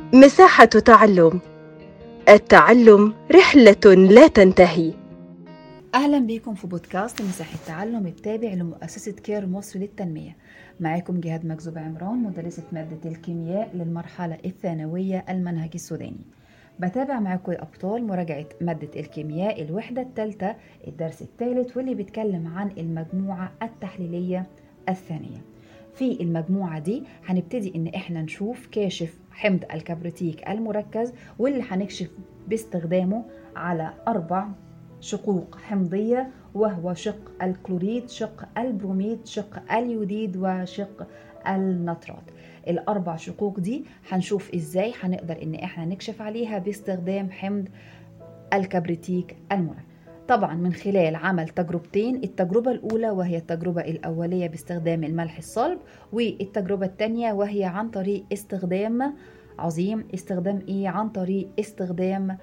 مساحة تعلم التعلم رحلة لا تنتهي أهلا بكم في بودكاست مساحة تعلم التابع لمؤسسة كير مصر للتنمية معاكم جهاد مكذوب عمران مدرسة مادة الكيمياء للمرحلة الثانوية المنهج السوداني بتابع معاكم يا أبطال مراجعة مادة الكيمياء الوحدة الثالثة الدرس الثالث واللي بيتكلم عن المجموعة التحليلية الثانية في المجموعة دي هنبتدي ان احنا نشوف كاشف حمض الكبريتيك المركز واللي هنكشف باستخدامه على اربع شقوق حمضية وهو شق الكلوريد شق البروميد شق اليوديد وشق النترات الاربع شقوق دي هنشوف ازاي هنقدر ان احنا نكشف عليها باستخدام حمض الكبريتيك المركز طبعا من خلال عمل تجربتين التجربة الأولى وهي التجربة الأولية باستخدام الملح الصلب والتجربة الثانية وهي عن طريق استخدام عظيم استخدام إيه عن طريق استخدام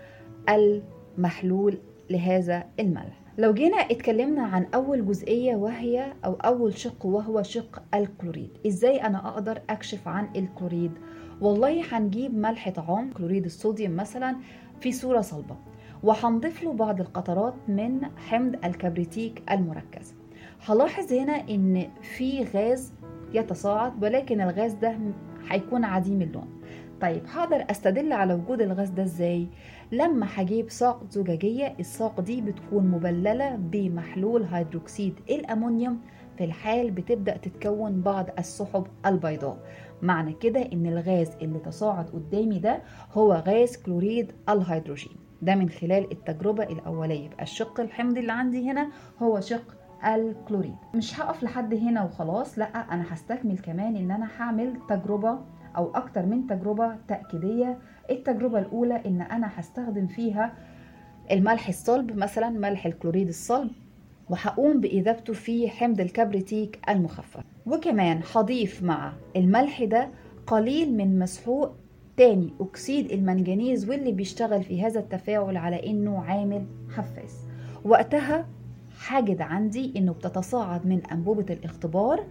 المحلول لهذا الملح لو جينا اتكلمنا عن أول جزئية وهي أو أول شق وهو شق الكلوريد إزاي أنا أقدر أكشف عن الكلوريد والله هنجيب ملح طعام كلوريد الصوديوم مثلا في صورة صلبة وهنضيف له بعض القطرات من حمض الكبريتيك المركز هلاحظ هنا ان في غاز يتصاعد ولكن الغاز ده هيكون عديم اللون طيب هقدر استدل على وجود الغاز ده ازاي لما هجيب ساق زجاجية الساق دي بتكون مبللة بمحلول هيدروكسيد الأمونيوم في الحال بتبدأ تتكون بعض السحب البيضاء معنى كده ان الغاز اللي تصاعد قدامي ده هو غاز كلوريد الهيدروجين ده من خلال التجربة الأولية يبقى الشق الحمضي اللي عندي هنا هو شق الكلوريد مش هقف لحد هنا وخلاص لا أنا هستكمل كمان إن أنا هعمل تجربة أو أكتر من تجربة تأكيدية التجربة الأولى إن أنا هستخدم فيها الملح الصلب مثلا ملح الكلوريد الصلب وهقوم بإذابته في حمض الكبريتيك المخفف وكمان هضيف مع الملح ده قليل من مسحوق تاني أكسيد المنجنيز واللي بيشتغل في هذا التفاعل على إنه عامل حفاز وقتها حاجد عندي إنه بتتصاعد من أنبوبة الاختبار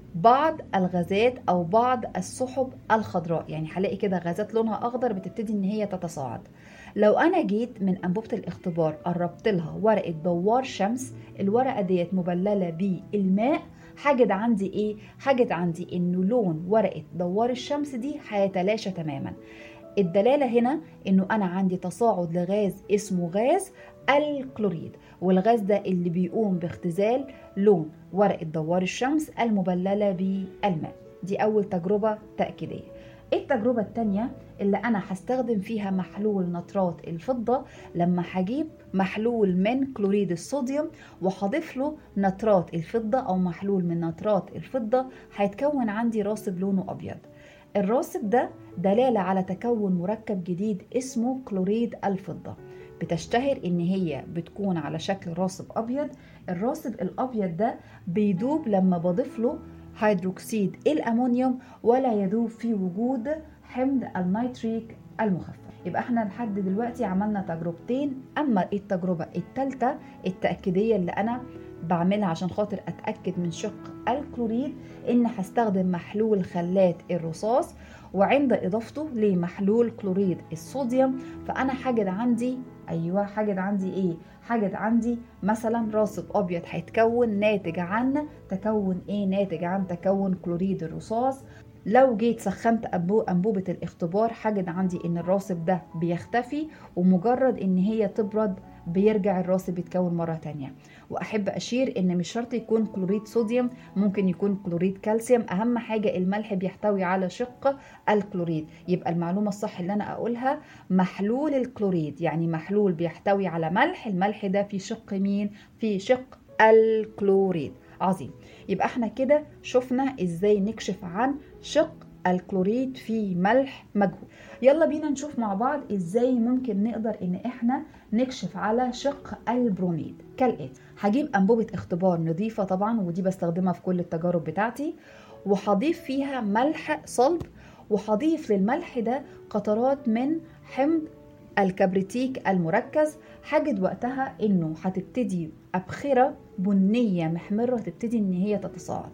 بعض الغازات أو بعض السحب الخضراء يعني هلاقي كده غازات لونها أخضر بتبتدي إن هي تتصاعد لو أنا جيت من أنبوبة الاختبار قربت لها ورقة دوار شمس الورقة ديت مبللة بالماء حاجد عندي ايه حاجد عندي انه لون ورقه دوار الشمس دي هيتلاشى تماما الدلاله هنا انه انا عندي تصاعد لغاز اسمه غاز الكلوريد والغاز ده اللي بيقوم باختزال لون ورقه دوار الشمس المبلله بالماء دي اول تجربه تاكيديه التجربة التانية اللي أنا هستخدم فيها محلول نترات الفضة لما هجيب محلول من كلوريد الصوديوم وهضيف له نترات الفضة أو محلول من نترات الفضة هيتكون عندي راسب لونه أبيض الراسب ده دلالة على تكون مركب جديد اسمه كلوريد الفضة بتشتهر ان هي بتكون على شكل راسب ابيض الراسب الابيض ده بيدوب لما بضيف له هيدروكسيد الامونيوم ولا يذوب في وجود حمض النيتريك المخفف يبقى احنا لحد دلوقتي عملنا تجربتين اما التجربه الثالثه التاكيديه اللي انا بعملها عشان خاطر اتاكد من شق الكلوريد ان هستخدم محلول خلات الرصاص وعند اضافته لمحلول كلوريد الصوديوم فانا حاجد عندي ايوه حاجد عندي ايه حاجد عندي مثلا راسب ابيض هيتكون ناتج عن تكون ايه ناتج عن تكون كلوريد الرصاص لو جيت سخنت انبوبه الاختبار حاجد عندي ان الراسب ده بيختفي ومجرد ان هي تبرد بيرجع الراسب يتكون مرة تانية وأحب أشير إن مش شرط يكون كلوريد صوديوم ممكن يكون كلوريد كالسيوم أهم حاجة الملح بيحتوي على شق الكلوريد يبقى المعلومة الصح اللي أنا أقولها محلول الكلوريد يعني محلول بيحتوي على ملح الملح ده في شق مين؟ في شق الكلوريد عظيم يبقى احنا كده شفنا ازاي نكشف عن شق الكلوريد في ملح مجهول يلا بينا نشوف مع بعض ازاي ممكن نقدر ان احنا نكشف على شق البروميد كالاتي هجيب انبوبه اختبار نظيفه طبعا ودي بستخدمها في كل التجارب بتاعتي وهضيف فيها ملح صلب وهضيف للملح ده قطرات من حمض الكبريتيك المركز هجد وقتها انه هتبتدي ابخره بنيه محمره تبتدي ان هي تتصاعد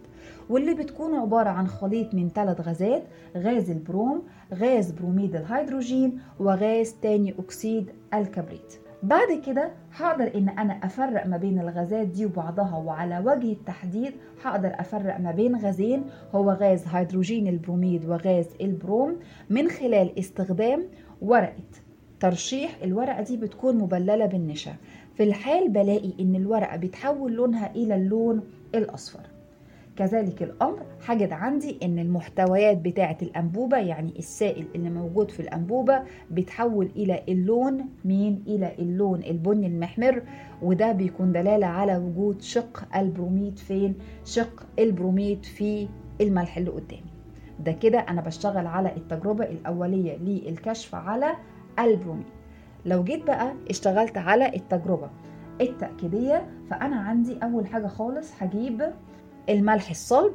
واللي بتكون عبارة عن خليط من ثلاث غازات غاز البروم غاز بروميد الهيدروجين وغاز تاني أكسيد الكبريت بعد كده هقدر ان انا افرق ما بين الغازات دي وبعضها وعلى وجه التحديد هقدر افرق ما بين غازين هو غاز هيدروجين البروميد وغاز البروم من خلال استخدام ورقة ترشيح الورقة دي بتكون مبللة بالنشا في الحال بلاقي ان الورقة بتحول لونها الى اللون الاصفر كذلك الامر هجد عندي ان المحتويات بتاعه الانبوبه يعني السائل اللي موجود في الانبوبه بيتحول الى اللون مين الى اللون البني المحمر وده بيكون دلاله على وجود شق البروميد فين شق البروميد في الملح اللي قدامي ده كده انا بشتغل على التجربه الاوليه للكشف على البروميد لو جيت بقى اشتغلت على التجربه التأكيدية فأنا عندي أول حاجة خالص هجيب الملح الصلب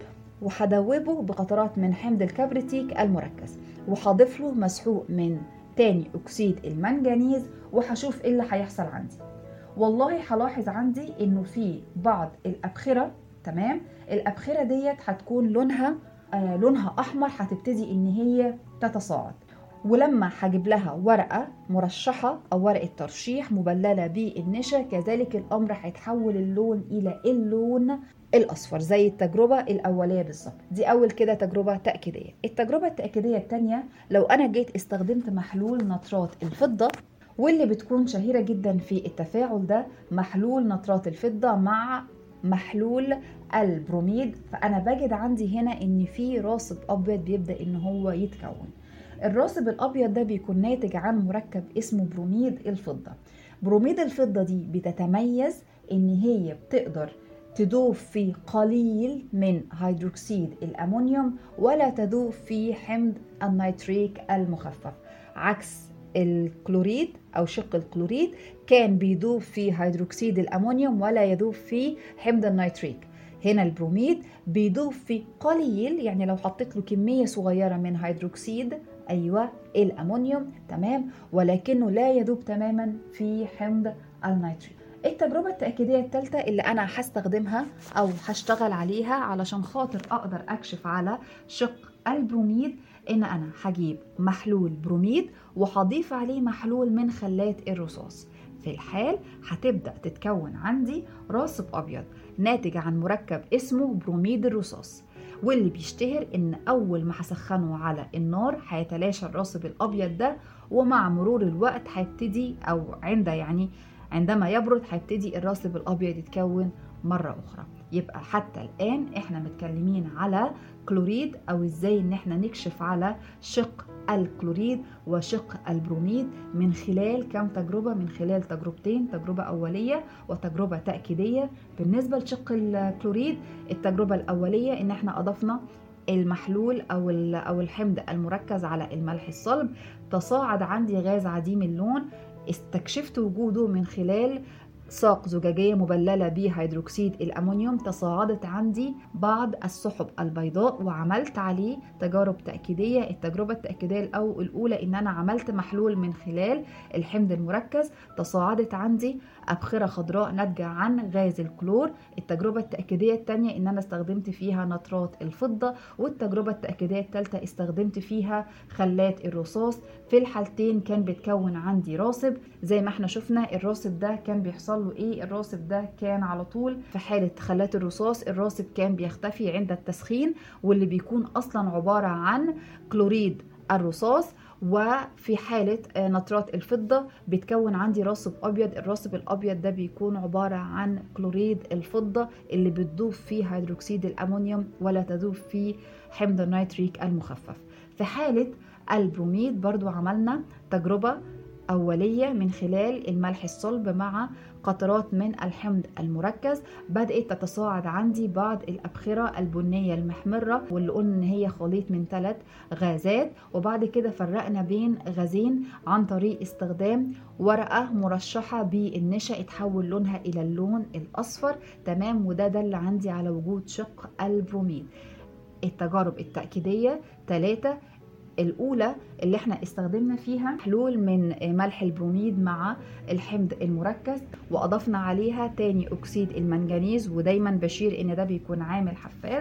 وهدوبه بقطرات من حمض الكبريتيك المركز وهضيف له مسحوق من تاني أكسيد المنجنيز وهشوف إيه اللي هيحصل عندي والله هلاحظ عندي إنه في بعض الأبخرة تمام الأبخرة ديت هتكون لونها آه لونها أحمر هتبتدي إن هي تتصاعد ولما هجيب لها ورقة مرشحة أو ورقة ترشيح مبللة بالنشا كذلك الأمر هيتحول اللون إلى اللون الأصفر زي التجربة الأولية بالظبط دي أول كده تجربة تأكيدية التجربة التأكيدية التانية لو أنا جيت استخدمت محلول نترات الفضة واللي بتكون شهيرة جدا في التفاعل ده محلول نترات الفضة مع محلول البروميد فأنا بجد عندي هنا إن في راصب أبيض بيبدأ إن هو يتكون الراصب الابيض ده بيكون ناتج عن مركب اسمه بروميد الفضه بروميد الفضه دي بتتميز ان هي بتقدر تذوب في قليل من هيدروكسيد الامونيوم ولا تذوب في حمض النيتريك المخفف عكس الكلوريد او شق الكلوريد كان بيذوب في هيدروكسيد الامونيوم ولا يذوب في حمض النيتريك هنا البروميد بيذوب في قليل يعني لو حطيت له كميه صغيره من هيدروكسيد ايوه الامونيوم تمام ولكنه لا يذوب تماما في حمض النيتريك التجربة التأكيدية الثالثة اللي أنا هستخدمها أو هشتغل عليها علشان خاطر أقدر أكشف على شق البروميد إن أنا هجيب محلول بروميد وهضيف عليه محلول من خلات الرصاص في الحال هتبدأ تتكون عندي راصب أبيض ناتج عن مركب اسمه بروميد الرصاص واللي بيشتهر ان اول ما هسخنه على النار هيتلاشى الراصب الابيض ده ومع مرور الوقت هيبتدي او عند يعني عندما يبرد هيبتدي الراصب الابيض يتكون مره اخرى يبقى حتى الان احنا متكلمين على كلوريد او ازاي ان احنا نكشف على شق الكلوريد وشق البروميد من خلال كم تجربة من خلال تجربتين تجربة أولية وتجربة تأكيدية بالنسبة لشق الكلوريد التجربة الأولية إن احنا أضفنا المحلول أو أو الحمض المركز على الملح الصلب تصاعد عندي غاز عديم اللون استكشفت وجوده من خلال ساق زجاجية مبللة بهيدروكسيد الأمونيوم تصاعدت عندي بعض السحب البيضاء وعملت عليه تجارب تأكيدية التجربة التأكيدية الأو الأولى إن أنا عملت محلول من خلال الحمض المركز تصاعدت عندي أبخرة خضراء ناتجة عن غاز الكلور التجربة التأكيدية الثانية إن أنا استخدمت فيها نترات الفضة والتجربة التأكيدية الثالثة استخدمت فيها خلات الرصاص في الحالتين كان بيتكون عندي راصب زي ما احنا شفنا الراصب ده كان بيحصل له ايه الراصب ده كان على طول في حالة خلات الرصاص الراصب كان بيختفي عند التسخين واللي بيكون أصلا عبارة عن كلوريد الرصاص وفي حالة نترات الفضة بيتكون عندي راصب أبيض الراصب الأبيض ده بيكون عبارة عن كلوريد الفضة اللي بتذوب فيه هيدروكسيد الأمونيوم ولا تذوب فيه حمض النيتريك المخفف في حالة البروميد برضو عملنا تجربة أولية من خلال الملح الصلب مع قطرات من الحمض المركز بدأت تتصاعد عندي بعض الأبخرة البنية المحمرة واللي قلنا إن هي خليط من ثلاث غازات وبعد كده فرقنا بين غازين عن طريق استخدام ورقة مرشحة بالنشا اتحول لونها إلى اللون الأصفر تمام وده دل عندي على وجود شق البروميد التجارب التأكيدية ثلاثة الأولى اللي احنا استخدمنا فيها حلول من ملح البروميد مع الحمض المركز وأضفنا عليها تاني أكسيد المنجنيز ودايما بشير إن ده بيكون عامل حفاز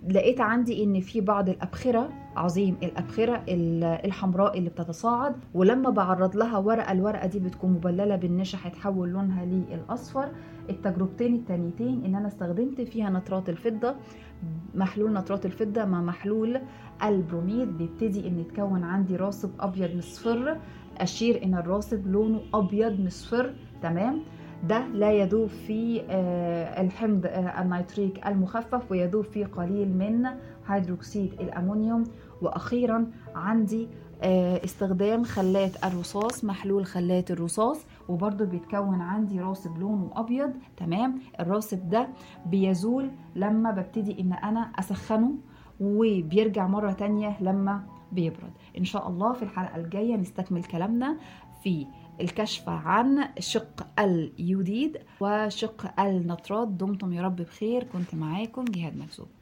لقيت عندي ان في بعض الابخره عظيم الابخره الحمراء اللي بتتصاعد ولما بعرض لها ورقه الورقه دي بتكون مبلله بالنشا هيتحول لونها للاصفر التجربتين التانيتين ان انا استخدمت فيها نترات الفضه محلول نترات الفضه مع محلول البروميد بيبتدي ان يتكون عندي راصب ابيض مصفر اشير ان الراصب لونه ابيض مصفر تمام ده لا يذوب في الحمض النيتريك المخفف ويذوب فيه قليل من هيدروكسيد الامونيوم واخيرا عندي استخدام خلات الرصاص محلول خلات الرصاص وبرده بيتكون عندي راصب لونه ابيض تمام الراصب ده بيزول لما ببتدي ان انا اسخنه وبيرجع مرة تانية لما بيبرد إن شاء الله في الحلقة الجاية نستكمل كلامنا في الكشف عن شق اليوديد وشق النترات دمتم يا رب بخير كنت معاكم جهاد مكسوب